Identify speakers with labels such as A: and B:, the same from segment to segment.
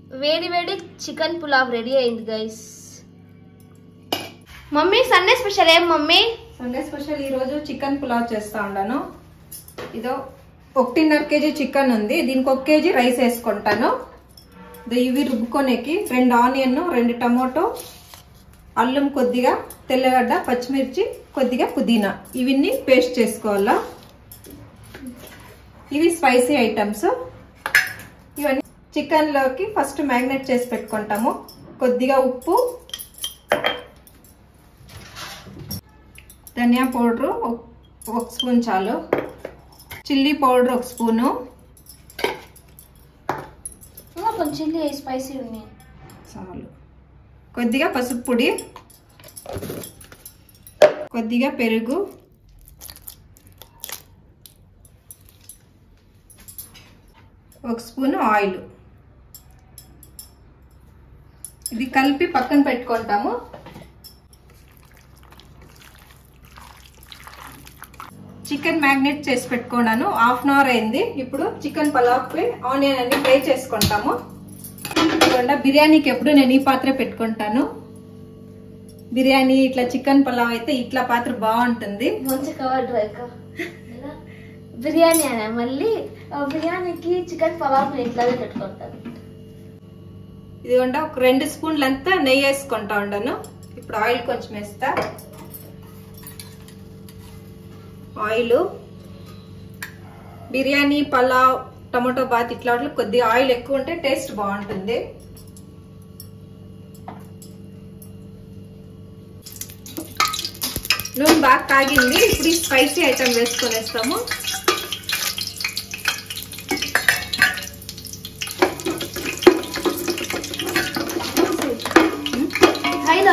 A: వేడి వేడి chicken pulao ready అయింది గైస్ మమ్మీ సండే స్పెషల్ ఏం మమ్మీ
B: సండే స్పెషల్ ఈ రోజు చికెన్ పులావ్ చేస్తా ఉన్నాను ఇదో ఒకటిన్నర కేజీ చికెన్ ఉంది దీనికి ఒక కేజీ రైస్ వేసుకుంటాను ఇదో ఇవి రుబ్బుకోనేకి రెండు ఆనియన్ రెండు టమోటో అల్లం కొద్దిగా తెల్లగడ్డ పచ్చిమిర్చి కొద్దిగా పుదీనా ఇవన్నీ పేస్ట్ చేసుకోవాలా ఇవి స్పైసీ ఐటమ్స్ ఇవన్నీ చికెన్లోకి ఫస్ట్ మ్యాగ్నేట్ చేసి పెట్టుకుంటాము కొద్దిగా ఉప్పు ధనియా పౌడరు ఒక స్పూన్ చాలు చిల్లీ పౌడర్ ఒక స్పూను
A: ఇంకా కొంచెం చిల్లీ స్పైసీ ఉంది
B: చాలు కొద్దిగా పసుపు పొడి కొద్దిగా పెరుగు ఒక స్పూన్ ఆయిల్ ఇది కలిపి పక్కన పెట్టుకుంటాము చికెన్ మ్యాగ్నేట్ చేసి పెట్టుకున్నాను హాఫ్ అన్ అవర్ అయింది ఇప్పుడు చికెన్ పలావ్కి ఆనియన్ అన్ని ఫ్రై చేసుకుంటాము ఇదిగోండి, బిర్యానీకి ఎప్పుడు నేను ఈ పాత్ర పెట్టుకుంటాను బిర్యానీ ఇట్లా చికెన్ పలావ్ అయితే ఇట్లా పాత్ర బాగుంటుంది
A: మంచి కవర్ డ్రైక్ బిర్యానీ అనే మళ్ళీ ఆ బిర్యానీకి చికెన్ పలావ్ ఇట్లాగే పెట్టుకుంటాను
B: ఇదిగోండి ఒక రెండు స్పూన్లంతా నెయ్యి వేసుకుంటా ఉండను ఇప్పుడు ఆయిల్ కొంచెం వేస్తా ఆయిల్ బిర్యానీ పలావ్ టమాటో బాత్ ఇట్లా వాటిలో కొద్దిగా ఆయిల్ ఎక్కువ ఉంటే టేస్ట్ బాగుంటుంది నూనె బాగా కాగింది ఇప్పుడు ఈ స్పైసీ ఐటమ్ వేసుకొనేస్తాము
A: హైలో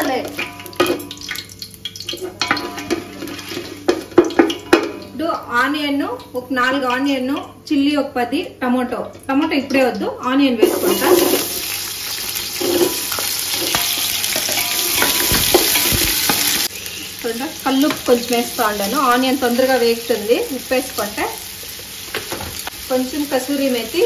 B: ఇప్పుడు ఆనియన్ ఒక నాలుగు ఆనియన్ చిల్లీ ఒక పది టమాటో టమాటో ఇప్పుడే వద్దు ఆనియన్ వేసుకుంటా చూడండి, కల్లు కొంచెం వేస్తా ఉండాను ఆనియన్ తొందరగా వేగుతుంది ఉప్పు వేసుకుంటే కొంచెం కసూరి మేతి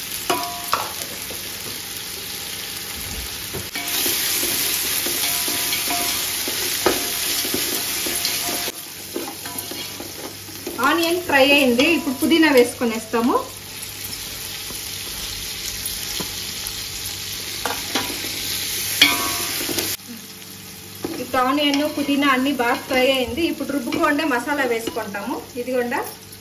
B: ఆనియన్ ఫ్రై అయింది ఇప్పుడు పుదీనా వేసుకొనేస్తాము ఇప్పుడు ఆనియన్ పుదీనా అన్ని బాగా ఫ్రై అయింది ఇప్పుడు రుబ్బుకోండే మసాలా వేసుకుంటాము ఇదిగోండా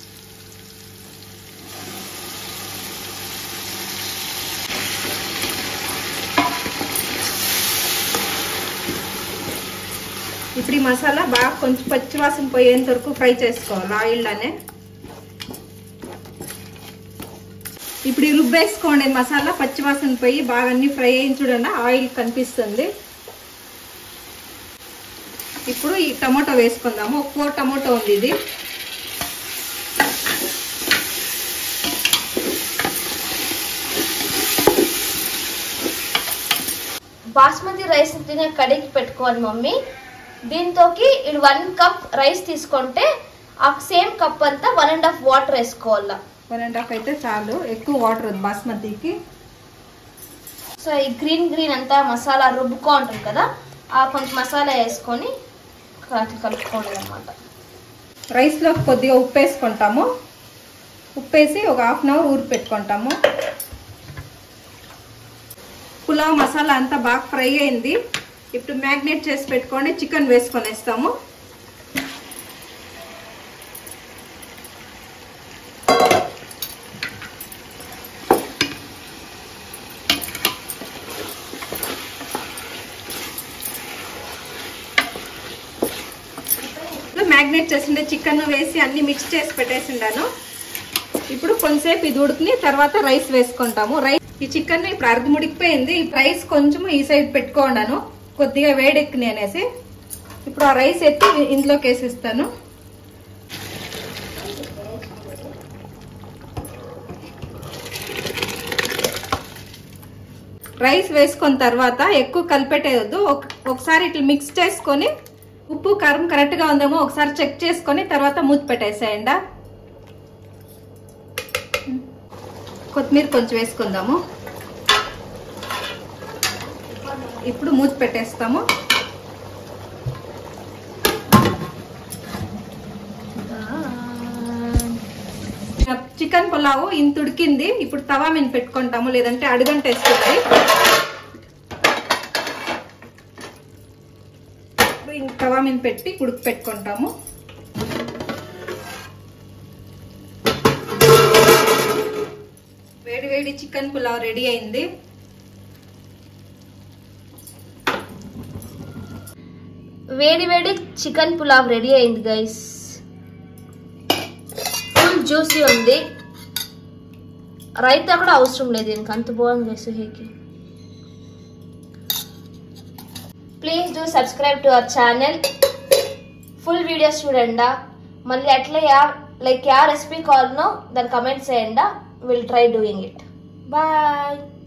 B: ఇప్పుడు ఈ మసాలా బాగా కొంచెం పచ్చివాసన పోయేంత వరకు ఫ్రై చేసుకోవాలి ఆయిల్లోనే ఇప్పుడు ఈ రుబ్బేసుకోండి మసాలా పచ్చివాసన పోయి బాగా అన్ని ఫ్రై అయిన చూడండి ఆయిల్ కనిపిస్తుంది ఇప్పుడు ఈ టమాటో వేసుకుందాము ఒక ఫోర్ టమాటో ఉంది ఇది
A: బాస్మతి రైస్ తినే కడిగి పెట్టుకోవాలి మమ్మీ దీంతోకి ఇది వన్ కప్ రైస్ తీసుకుంటే ఆ సేమ్ కప్ అంతా వన్ అండ్ హాఫ్ వాటర్ వేసుకోవాలా
B: వన్ అండ్ హాఫ్ అయితే చాలు ఎక్కువ వాటర్ వద్దు బాస్మతికి
A: సో ఈ గ్రీన్ గ్రీన్ అంతా మసాలా రుబ్బుకో ఉంటుంది కదా ఆ కొంచెం మసాలా వేసుకొని అట్లా కలుపుకోండి అనమాట
B: రైస్లో కొద్దిగా ఉప్పు వేసుకుంటాము ఉప్పు వేసి ఒక హాఫ్ అన్ అవర్ ఊరి పెట్టుకుంటాము పులావ్ మసాలా అంతా బాగా ఫ్రై అయింది ఇప్పుడు మ్యాగ్నేట్ చేసి పెట్టుకొని చికెన్ వేసుకొనేస్తాము మ్యాగ్నేట్ చేసిండే చికెన్ వేసి అన్ని మిక్స్ చేసి పెట్టేసిండాను ఇప్పుడు కొంతసేపు ఇది ఉడికిని తర్వాత రైస్ వేసుకుంటాము రైస్ ఈ చికెన్ ఇప్పుడు అర్ధం ఉడికిపోయింది ఈ రైస్ కొంచెం ఈ సైడ్ పెట్టుకోండాను కొద్దిగా వేడెక్కిని అనేసి ఇప్పుడు ఆ రైస్ ఎత్తి ఇందులోకి వేసిస్తాను రైస్ వేసుకున్న తర్వాత ఎక్కువ కలిపెట్టేయద్దు ఒకసారి ఇట్లా మిక్స్ చేసుకొని ఉప్పు కారం కరెక్ట్ గా ఉందేమో ఒకసారి చెక్ చేసుకొని తర్వాత మూత పెట్టేసేయండి కొత్తిమీర కొంచెం వేసుకుందాము ఇప్పుడు మూత పెట్టేస్తాము చికెన్ పులావు ఇంత ఉడికింది ఇప్పుడు తవా మీద పెట్టుకుంటాము లేదంటే అడుగంటేస్తుంది ఇప్పుడు ఇంక తవా మీద పెట్టి ఉడికి పెట్టుకుంటాము వేడి వేడి చికెన్ పులావ్ రెడీ అయింది
A: వేడి వేడి చికెన్ పులావ్ రెడీ అయింది గైస్ ఫుల్ జ్యూసీ ఉంది రైతా కూడా అవసరం లేదు దీనికి అంత బాగుంది గైస్ హేకి please do subscribe to our channel full videos చూడండి మళ్ళీ అట్లా యా లైక్ యా రెసిపీ కావాలనో దాని కమెంట్స్ చేయండి will try doing it bye